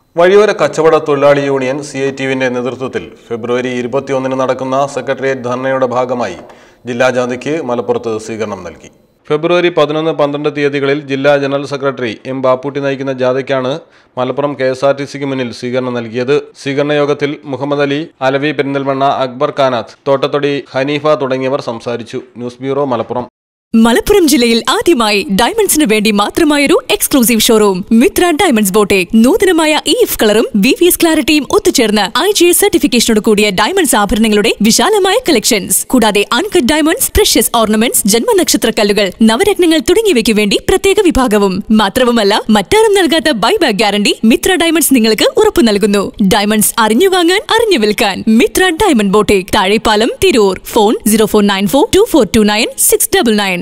വഴിയോര കച്ചവട തൊഴിലാളി യൂണിയൻ സി ഐ ടി യുവിന്റെ നേതൃത്വത്തിൽ ഫെബ്രുവരി ഇരുപത്തിയൊന്നിന് നടക്കുന്ന സെക്രട്ടേറിയറ്റ് ധർണയുടെ ഭാഗമായി ജില്ലാ ജാഥയ്ക്ക് മലപ്പുറത്ത് സ്വീകരണം നൽകി ഫെബ്രുവരി പതിനൊന്ന് പന്ത്രണ്ട് തീയതികളിൽ ജില്ലാ ജനറൽ സെക്രട്ടറി എം ബാപ്പുട്ടി നയിക്കുന്ന ജാഥയ്ക്കാണ് Malappuram K S R T സിക്ക് മുന്നിൽ സ്വീകരണം നൽകിയത് സ്വീകരണ യോഗത്തിൽ മുഹമ്മദ് അലി അലവി പെരിന്തൽമണ്ണ അക്ബർ ഖാനാത്ത് തോട്ടത്തൊടി ഹനീഫ തുടങ്ങിയവർ സംസാരിച്ചു ന്യൂസ് ബ്യൂറോ മലപ്പുറം മലപ്പുറം ജില്ലയിൽ ആദ്യമായി ഡയമണ്ട്സിന് വേണ്ടി മാത്രമായൊരു exclusive showroom Mithra diamonds boutique നൂതനമായ ഇ എഫ് കളറും വി വി എസ് ക്ലാരിറ്റിയും ഒത്തുചേർന്ന് ഐ ജി എസ് സർട്ടിഫിക്കേഷനോട് കൂടിയ ഡയമണ്ട്സ് ആഭരണങ്ങളുടെ വിശാലമായ കളക്ഷൻസ് കൂടാതെ അൺകട്ട് ഡയമണ്ട്സ് പ്രഷ്യസ് ഓർണമെന്റ്സ് ജന്മനക്ഷത്ര കല്ലുകൾ നവരത്നങ്ങൾ തുടങ്ങിയവയ്ക്ക് വേണ്ടി പ്രത്യേക വിഭാഗവും മാത്രവുമല്ല മറ്റാരും നൽകാത്ത ബൈബാക്ക് ഗ്യാരണ്ടി മിത്ര ഡയമണ്ട്സ് നിങ്ങൾക്ക് ഉറപ്പു നൽകുന്നു ഡയമണ്ട്സ് അറിഞ്ഞു വാങ്ങാൻ അറിഞ്ഞു വിൽക്കാൻ Mithra diamond boutique Thazhepalam Tirur phone zero four nine four two four two nine six double nine